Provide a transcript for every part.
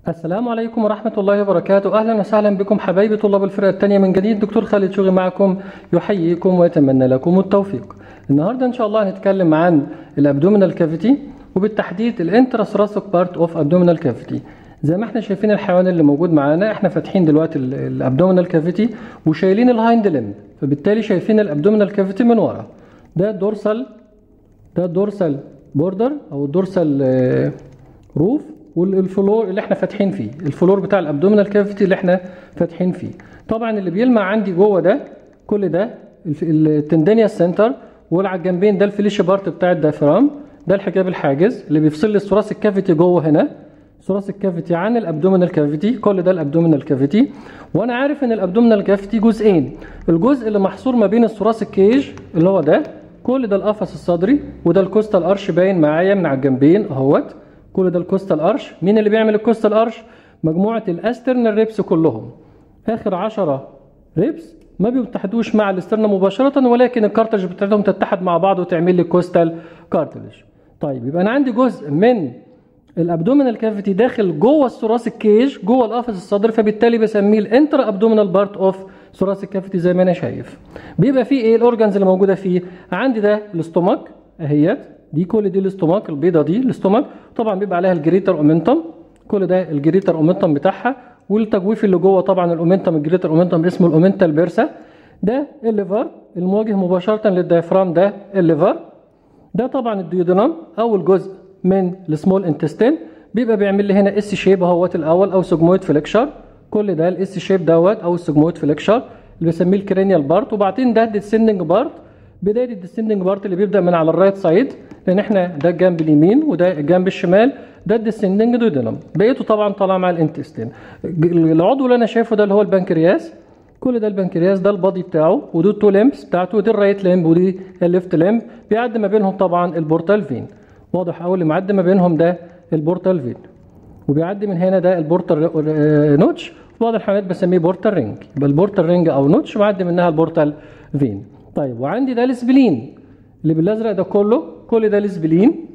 السلام عليكم ورحمة الله وبركاته أهلا وسهلا بكم حبايبي طلاب الفرقة الثانية من جديد دكتور خالد شوقي معكم يحييكم ويتمنى لكم التوفيق النهاردة إن شاء الله هنتكلم عن الأبدومينال كافيتي وبالتحديد الانتراسوراسيك بارت اوف ابدومينال كافيتي زي ما احنا شايفين الحيوان اللي موجود معانا احنا فاتحين دلوقتي الابدومينال كافيتي وشايلين الهايند لمب فبالتالي شايفين الابدومينال كافيتي من ورا ده الدورسال ده الدورسال بوردر او الدورسال آه، روف والفلور اللي احنا فاتحين فيه الفلور بتاع الابدومينال كافيتي اللي احنا فاتحين فيه طبعا اللي بيلمع عندي جوه ده كل ده الف- التندينيا سنتر واللي على الجنبين ده الفليش بارت بتاع الدايفرام ده الحجاب الحاجز اللي بيفصل لي الثوراسيك كافيتي جوه هنا ثوراسيك كافيتي عن الابدومينال كافيتي كل ده الابدومينال كافيتي وانا عارف ان الابدومينال كافيتي جزئين الجزء اللي محصور ما بين الثوراسيك كيج اللي هو ده كل ده القفص الصدري وده الكوستال ارش باين معايا من على الجنبين اهوت كل ده الكوستال ارش مين اللي بيعمل الكوستال ارش مجموعه الاسترنال ريبس كلهم اخر 10 ريبس ما بيتحدوش مع الاسترنا مباشره ولكن الكارتلج بتاعتهم تتحد مع بعض وتعمل لي كوستال كارتلج طيب يبقى انا عندي جزء من الابدومينال كافيتي داخل جوه الثوراسيك كيج جوه القفص الصدري فبالتالي بسميه الانترا ابدومينال بارت اوف ثوراسيك كافيتي زي ما انا شايف بيبقى فيه ايه الاورجنز اللي موجوده فيه عندي ده الاستوماك اهيت دي كل دي الاستوماك البيضه دي الاستوماك طبعا بيبقى عليها الجريتر اومنتم كل ده الجريتر اومنتم بتاعها والتجويف اللي جوه طبعا الاومنتم الجريتر اومنتم اسمه الاومنتال بيرسا ده الليفر المواجه مباشره للدايفرام ده الليفر ده طبعا الديودنم اول جزء من السمول انتستين بيبقى بيعمل لي هنا اس شيب اهوت الاول او سجمويد فليكشر كل ده الاس شيب دوت او السجمويد فليكشر اللي بسميه الكرينيال بارت وبعدين ده الديسندنج بارت بدايه الديسندنج بارت اللي بيبدا من على الرايت سايد لان احنا ده الجنب اليمين وده الجنب الشمال ده الديسندنج دودنم بقيته طبعا طالع مع الانتستين العضو اللي انا شايفه ده اللي هو البنكرياس كل ده البنكرياس ده البادي بتاعه ودول التو لمبس بتاعته ودي الرايت لمب ودي الليفت لمب بيعدي ما بينهم طبعا البورتال فين واضح قوي اللي معدي ما بينهم ده البورتال فين وبيعدي من هنا ده البورتال آه، نوتش في بعض الحالات بسميه بورتال رينج يبقى البورتال رينج او نوتش معدي منها البورتال فين طيب وعندي ده السبلين اللي بالازرق ده كله كل ده السبلين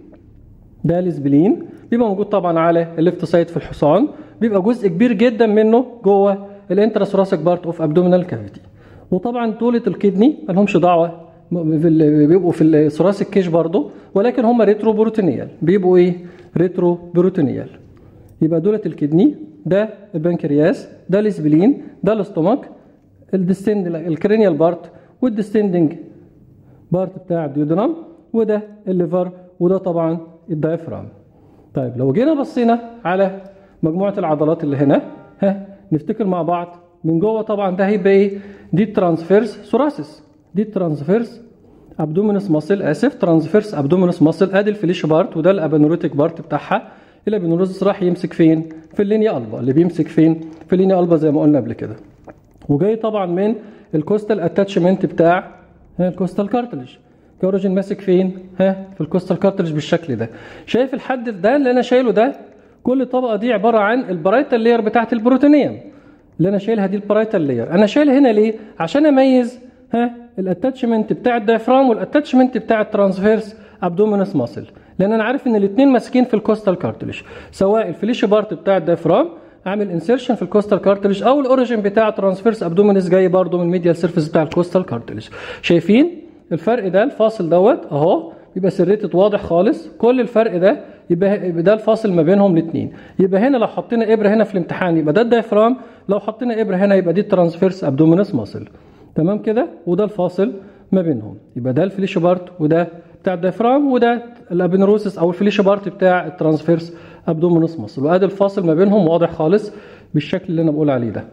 ده الاسبلين بيبقى موجود طبعا على الليفت سايد في الحصان بيبقى جزء كبير جدا منه جوه الانتراسوراسيك بارت اوف ابدومينال كافيتي وطبعا طولة الكدني مالهمش دعوه م- في ال- بيبقوا في الثوراسيك كيش برضه ولكن هم ريترو بروتينيال بيبقوا ايه ريترو بروتينيال يبقى دولة الكدني ده البنكرياس ده الاسبلين ده الاستومك الديستند الكرينيال بارت والديستندنج بارت بتاع الديودرام وده الليفر وده طبعا الدايفرام طيب لو جينا بصينا على مجموعه العضلات اللي هنا ها نفتكر مع بعض من جوه طبعا ده هيبقى ايه دي ترانسفيرس ثوراسيس دي ترانسفيرس ابدومينس ماسل اسف ترانسفيرس ابدومينس ماسل ادي الفليش بارت وده الابنوريتك بارت بتاعها الابنوريتس راح يمسك فين في اللينيا البا اللي بيمسك فين في اللينيا البا زي ما قلنا قبل كده وجاي طبعا من الكوستال اتاتشمنت بتاع ها، الكوستال كارتلج كاروجين ماسك فين ها في الكوستال كارتلج بالشكل ده شايف الحد ده اللي انا شايله ده كل طبقه دي عباره عن البرايتال لاير بتاعت البروتينيوم اللي انا شايلها دي البرايتال لاير انا شايل هنا ليه عشان اميز ها الاتاتشمنت بتاع الدايفرام والاتاتشمنت بتاع الترانسفيرس ابدومينس ماسل لان انا عارف ان الاثنين ماسكين في الكوستال كارتلج سواء الفليش بارت بتاع الدايفرام اعمل انسيرشن في الكوستال كارتلج او الاوريجن بتاع ترانسفيرس ابدومينس جاي برضو من الميديال سيرفيس بتاع الكوستال كارتلج شايفين الفرق ده الفاصل دوت اهو يبقى سريتد واضح خالص كل الفرق ده يبقى يبقى ده الفاصل ما بينهم الاثنين يبقى هنا لو حطينا ابره هنا في الامتحان يبقى ده الدايفرام لو حطينا ابره هنا يبقى دي الترانسفيرس ابدومينس ماسل تمام كده وده الفاصل ما بينهم يبقى ده الفليش بارت وده بتاع الدايفرام وده الابنروسس او الفليش بارت بتاع الترانسفيرس ابدومينس ماسل وادي الفاصل ما بينهم واضح خالص بالشكل اللي انا بقول عليه ده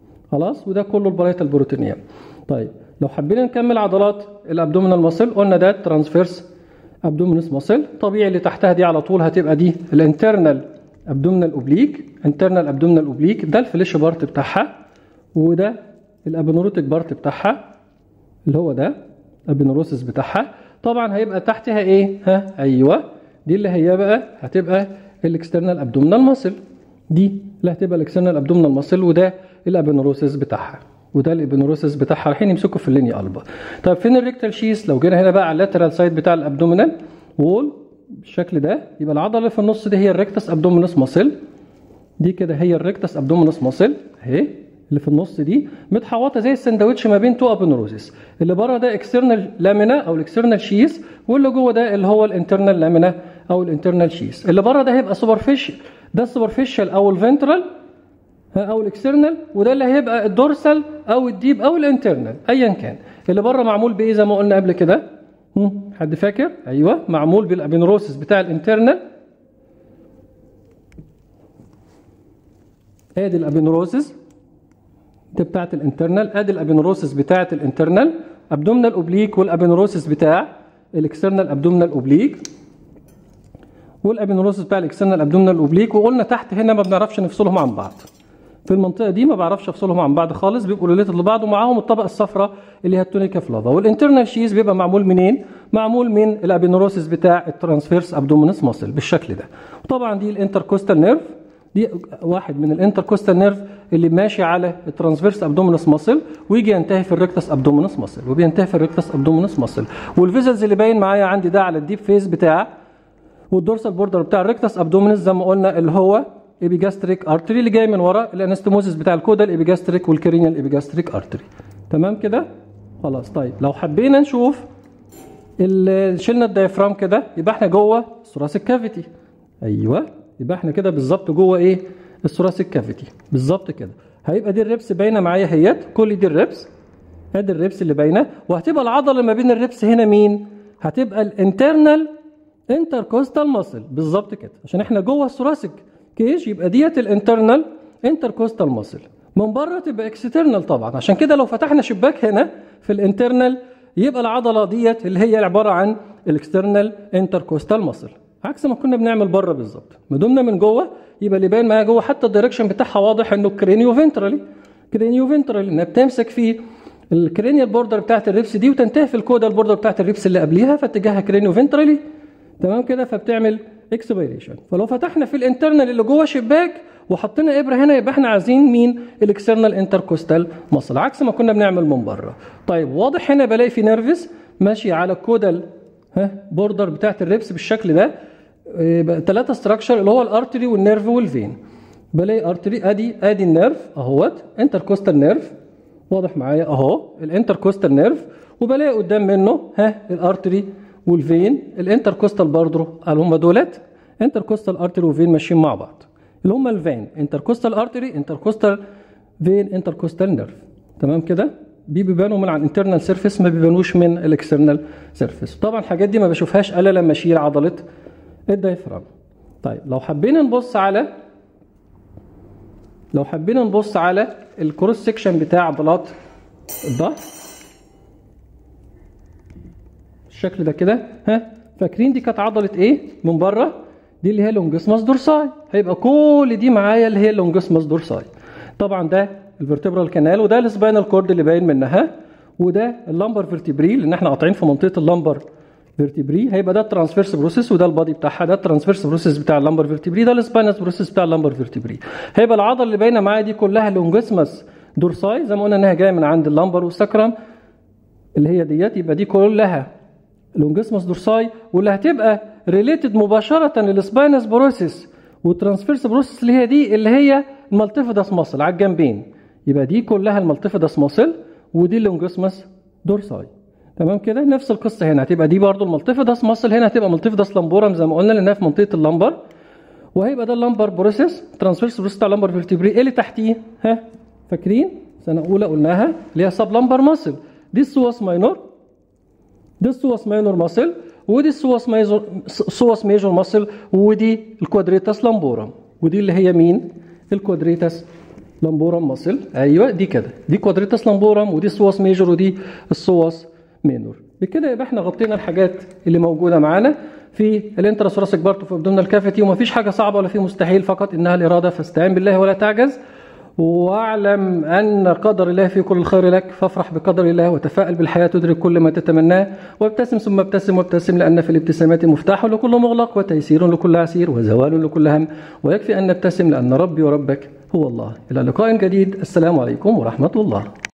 خلاص وده كله البرايت البروتينيه طيب لو حبينا نكمل عضلات الابدومينال ماسل قلنا ده ترانسفيرس ابدومينس ماسل طبيعي اللي تحتها دي على طول هتبقى دي الانترنال ابدومينال اوبليك انترنال ابدومينال اوبليك ده الفليش بارت بتاعها وده الابنوروتيك بارت بتاعها اللي هو ده البنوروسس بتاعها طبعا هيبقى تحتها ايه ها ايوه دي اللي هي بقى هتبقى الاكسترنال ابدومينال ماسل دي اللي هتبقى الاكسترنال ابدومينال ماسل وده الابنوروسس بتاعها وده الابنوروسس بتاعها رايحين يمسكوا في اللينيا البا طيب فين الريكتال شيس لو جينا هنا بقى على اللاترال سايد بتاع الابدومينال وول بالشكل ده يبقى العضله اللي في النص دي هي الريكتس ابدومينس ماسل دي كده هي الريكتس ابدومينس ماسل اهي اللي في النص دي متحوطه زي السندوتش ما بين تو ابنروزس اللي بره ده اكسترنال لامينا او الاكسترنال شيس واللي جوه ده اللي هو الانترنال لامينا او الانترنال شيس اللي بره ده هيبقى سوبرفيشال ده السوبرفيشال او الفنترال او الاكسترنال وده اللي هيبقى الدورسال او الديب او الانترنال ايا كان اللي بره معمول بايه زي ما قلنا قبل كده هم، حد فاكر ايوه معمول بالابنروسس بتاع الانترنال ادي الابنروسس دي بتاعت الانترنال ادي الابنروسس بتاعت الانترنال ابدومينال اوبليك والابنروسس بتاع الاكسترنال ابدومينال اوبليك والابنروسس بتاع الاكسترنال ابدومينال اوبليك وقلنا تحت هنا ما بنعرفش نفصلهم عن بعض في المنطقه دي ما بعرفش افصلهم عن بعض خالص بيبقوا ريليتد لبعض ومعاهم الطبقه الصفراء اللي هي التونيكا فلافا والانترنال شيز بيبقى معمول منين معمول من الابنروسس بتاع الترانسفيرس ابدومينس ماسل بالشكل ده وطبعا دي الانتركوستال نيرف دي واحد من الانتركوستال نيرف اللي ماشي على الترانسفيرس ابدومينس ماسل ويجي ينتهي في الريكتس ابدومينس ماسل وبينتهي في الريكتس ابدومينس ماسل والفيزلز اللي باين معايا عندي ده على الديب فيس بتاع والدورسال بوردر بتاع الريكتس ابدومينس زي ما قلنا اللي هو ايبيجاستريك ارتري اللي جاي من ورا الانستموزيس بتاع الكودا الايبيجاستريك والكرينيال ايبيجاستريك ارتري تمام كده خلاص طيب لو حبينا نشوف ال- شلنا الدايفرام كده يبقى احنا جوه الثوراسيك كافيتي ايوه يبقى احنا كده بالظبط جوه ايه الثوراسيك كافيتي بالظبط كده هيبقى دي الريبس باينه معايا اهيت كل دي الريبس ادي الريبس اللي باينه وهتبقى العضله ما بين الريبس هنا مين هتبقى الانترنال انتركوستال ماسل بالظبط كده عشان احنا جوه الثوراسيك كيج يبقى ديت الانترنال انتركوستال ماسل من بره تبقى اكسترنال طبعا عشان كده لو فتحنا شباك هنا في الانترنال يبقى العضله ديت اللي هي عباره عن الاكسترنال انتركوستال ماسل عكس ما كنا بنعمل بره بالظبط ما دمنا من جوه يبقى اللي باين معايا جوه حتى الدايركشن بتاعها واضح انه كرينيو فنترالي كرينيو فنترالي انها بتمسك في الكرينيال بوردر بتاعت الريبس دي وتنتهي في الكودا البوردر بتاعت الريبس اللي قبليها فاتجاهها كرينيو فنترالي تمام كده فبتعمل اكسبيريشن فلو فتحنا في الانترنال اللي جوه شباك وحطينا ابره هنا يبقى احنا عايزين مين الاكسترنال انتركوستال مصل عكس ما كنا بنعمل من بره طيب واضح هنا بلاقي في نيرفس ماشي على الكودال ها بوردر بتاعت الريبس بالشكل ده ثلاثه ستراكشر اللي هو الارتري والنيرف والفين بلاقي ارتري ادي ادي النيرف اهوت انتركوستال نيرف واضح معايا اهو الانتركوستال نيرف وبلاقي قدام منه ها الارتري والفين الانتركوستال برضه قال هم دولت انتركوستال ارتري وفين ماشيين مع بعض اللي هم الفين انتركوستال ارتري انتركوستال فين انتركوستال نيرف تمام كده دي بيبانوا من على الانترنال سيرفيس ما بيبانوش من الاكسترنال سيرفيس طبعا الحاجات دي ما بشوفهاش الا لما اشيل عضله الدايفرام طيب لو حبينا نبص على لو حبينا نبص على الكروس سيكشن بتاع عضلات الظهر الشكل ده كده ها فاكرين دي كانت عضله ايه من بره دي اللي هي لونجسماس دورساي هيبقى كل دي معايا اللي هي لونجسماس دورساي طبعا ده الفرتبرال كانال وده السباينال كورد اللي باين منها وده اللمبر فيرتبري لان احنا قاطعين في منطقه اللمبر فيرتبري هيبقى ده الترانسفيرس بروسيس وده البادي بتاعها ده الترانسفيرس بروسيس بتاع اللمبر فيرتبري ده السباينس بروسيس بتاع اللمبر فيرتبري هيبقى العضله اللي باينه معايا دي كلها لونجسماس دورساي زي ما قلنا انها جايه من عند اللمبر والسكرم اللي هي ديت يبقى دي كلها لونجسماس دورساي واللي هتبقى ريليتد مباشره للسباينس بروسيس والترانسفيرس بروسيس اللي هي دي اللي هي المالتيفيداس ماسل على الجنبين يبقى دي كلها المالتيفيداس ماسل ودي اللونجسماس دورساي تمام كده نفس القصه هنا هتبقى دي برضو المالتيفيداس ماسل هنا هتبقى مالتيفيداس لامبورم زي ما قلنا لانها في منطقه اللمبر وهيبقى ده اللمبر بروسيس ترانسفيرس بروسيس بتاع اللمبر فيرتبري ايه اللي تحتيه ها فاكرين سنه اولى قلناها اللي هي سب لمبر ماسل دي السواس ماينور دي السواس ماينور ماسل ودي السواس ميجور سواس ميجور ماسل ودي الكوادريتاس لامبورم ودي اللي هي مين الكوادريتاس لامبورم ماسل ايوه دي كده دي كوادريتاس لامبورم ودي السواس ميجور ودي السواس مينور بكده يبقى احنا غطينا الحاجات اللي موجوده معانا في الانتراسوراسيك بارت في ابدومينال كافيتي ومفيش حاجه صعبه ولا في مستحيل فقط انها الاراده فاستعين بالله ولا تعجز واعلم ان قدر الله في كل الخير لك فافرح بقدر الله وتفائل بالحياه تدرك كل ما تتمناه وابتسم ثم ابتسم وابتسم لان في الابتسامات مفتاح لكل مغلق وتيسير لكل عسير وزوال لكل هم ويكفي ان نبتسم لان ربي وربك هو الله الى لقاء جديد السلام عليكم ورحمه الله